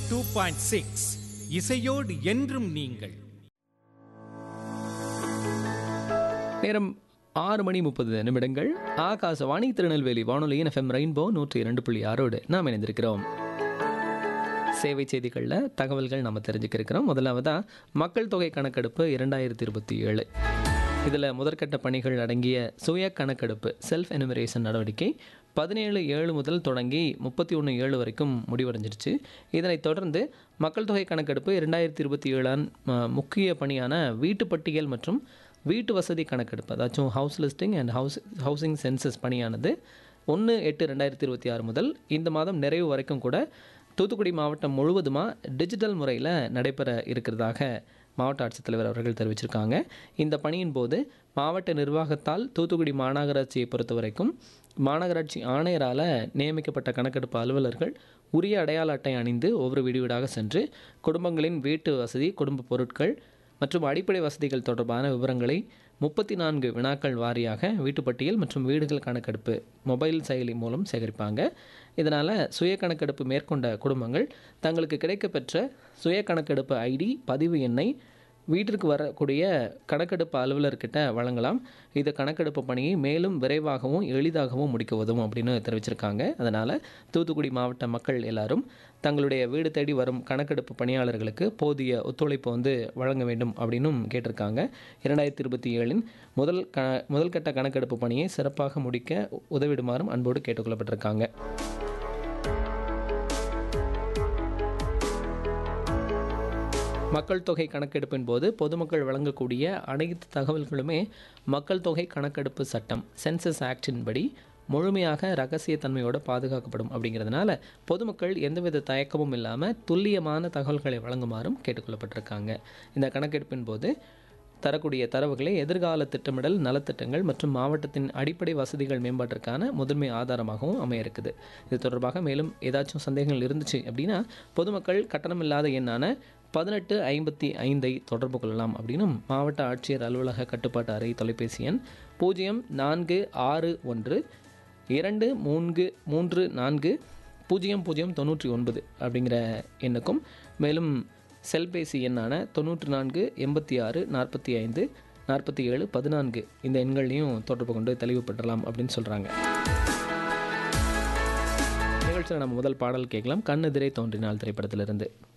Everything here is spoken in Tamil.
டூ பாயிண்ட் சிக்ஸ் இசையோடு என்றும் நீங்கள் நேரம் ஆறு மணி முப்பது நிமிடங்கள் ஆகாசவாணி திருநெல்வேலி வானொலியின் எஃப்எம் ரெயின்போ நூற்றி இரண்டு புள்ளி ஆறோடு நாம் இணைந்திருக்கிறோம் சேவை செய்திகளில் தகவல்கள் நம்ம தெரிஞ்சுக்க இருக்கிறோம் முதலாவதாக மக்கள் தொகை கணக்கெடுப்பு இரண்டாயிரத்தி இருபத்தி ஏழு இதில் முதற்கட்ட பணிகள் அடங்கிய சுய கணக்கெடுப்பு செல்ஃப் எனுமரேஷன் நடவடிக்கை பதினேழு ஏழு முதல் தொடங்கி முப்பத்தி ஒன்று ஏழு வரைக்கும் முடிவடைஞ்சிருச்சு இதனைத் தொடர்ந்து மக்கள் தொகை கணக்கெடுப்பு இரண்டாயிரத்தி இருபத்தி ஏழாம் முக்கிய பணியான வீட்டு பட்டியல் மற்றும் வீட்டு வசதி கணக்கெடுப்பு அதாச்சும் house listing and house housing census பணியானது ஒன்று எட்டு ரெண்டாயிரத்தி இருபத்தி ஆறு முதல் இந்த மாதம் நிறைவு வரைக்கும் கூட தூத்துக்குடி மாவட்டம் முழுவதுமாக டிஜிட்டல் முறையில் நடைபெற இருக்கிறதாக மாவட்ட ஆட்சித்தலைவர் அவர்கள் தெரிவிச்சிருக்காங்க இந்த பணியின் போது மாவட்ட நிர்வாகத்தால் தூத்துக்குடி மாநகராட்சியை பொறுத்த வரைக்கும் மாநகராட்சி ஆணையரால் நியமிக்கப்பட்ட கணக்கெடுப்பு அலுவலர்கள் உரிய அடையாள அட்டை அணிந்து ஒவ்வொரு வீடு வீடாக சென்று குடும்பங்களின் வீட்டு வசதி குடும்ப பொருட்கள் மற்றும் அடிப்படை வசதிகள் தொடர்பான விவரங்களை முப்பத்தி நான்கு வினாக்கள் வாரியாக வீட்டுப்பட்டியல் மற்றும் வீடுகள் கணக்கெடுப்பு மொபைல் செயலி மூலம் சேகரிப்பாங்க இதனால் சுய கணக்கெடுப்பு மேற்கொண்ட குடும்பங்கள் தங்களுக்கு கிடைக்கப்பெற்ற சுய கணக்கெடுப்பு ஐடி பதிவு எண்ணை வீட்டிற்கு வரக்கூடிய கணக்கெடுப்பு அலுவலர்கிட்ட வழங்கலாம் இது கணக்கெடுப்பு பணியை மேலும் விரைவாகவும் எளிதாகவும் முடிக்க உதவும் அப்படின்னு தெரிவிச்சிருக்காங்க அதனால் தூத்துக்குடி மாவட்ட மக்கள் எல்லாரும் தங்களுடைய வீடு தேடி வரும் கணக்கெடுப்பு பணியாளர்களுக்கு போதிய ஒத்துழைப்பு வந்து வழங்க வேண்டும் அப்படின்னும் கேட்டிருக்காங்க இரண்டாயிரத்தி இருபத்தி ஏழின் முதல் க முதல் கட்ட கணக்கெடுப்பு பணியை சிறப்பாக முடிக்க உதவிடுமாறும் அன்போடு கேட்டுக்கொள்ளப்பட்டிருக்காங்க மக்கள் தொகை கணக்கெடுப்பின் போது பொதுமக்கள் வழங்கக்கூடிய அனைத்து தகவல்களுமே மக்கள் தொகை கணக்கெடுப்பு சட்டம் சென்சஸ் ஆக்டின் படி முழுமையாக ரகசியத்தன்மையோடு பாதுகாக்கப்படும் அப்படிங்கிறதுனால பொதுமக்கள் எந்தவித தயக்கமும் இல்லாமல் துல்லியமான தகவல்களை வழங்குமாறும் கேட்டுக்கொள்ளப்பட்டிருக்காங்க இந்த கணக்கெடுப்பின் போது தரக்கூடிய தரவுகளை எதிர்கால திட்டமிடல் நலத்திட்டங்கள் மற்றும் மாவட்டத்தின் அடிப்படை வசதிகள் மேம்பாட்டிற்கான முதன்மை ஆதாரமாகவும் அமைய இருக்குது இது தொடர்பாக மேலும் ஏதாச்சும் சந்தேகங்கள் இருந்துச்சு அப்படின்னா பொதுமக்கள் கட்டணமில்லாத எண்ணான பதினெட்டு ஐம்பத்தி ஐந்தை தொடர்பு கொள்ளலாம் அப்படின்னும் மாவட்ட ஆட்சியர் அலுவலக கட்டுப்பாட்டு அறை தொலைபேசி எண் பூஜ்ஜியம் நான்கு ஆறு ஒன்று இரண்டு மூன்று மூன்று நான்கு பூஜ்ஜியம் பூஜ்ஜியம் தொண்ணூற்றி ஒன்பது அப்படிங்கிற எண்ணுக்கும் மேலும் செல்பேசி எண்ணான தொண்ணூற்றி நான்கு எண்பத்தி ஆறு நாற்பத்தி ஐந்து நாற்பத்தி ஏழு பதினான்கு இந்த எண்களையும் தொடர்பு கொண்டு தெளிவுபடுத்தலாம் அப்படின்னு சொல்கிறாங்க நிகழ்ச்சியில் நம்ம முதல் பாடல் கேட்கலாம் கண்ணெதிரே தோன்றினால் திரைப்படத்திலிருந்து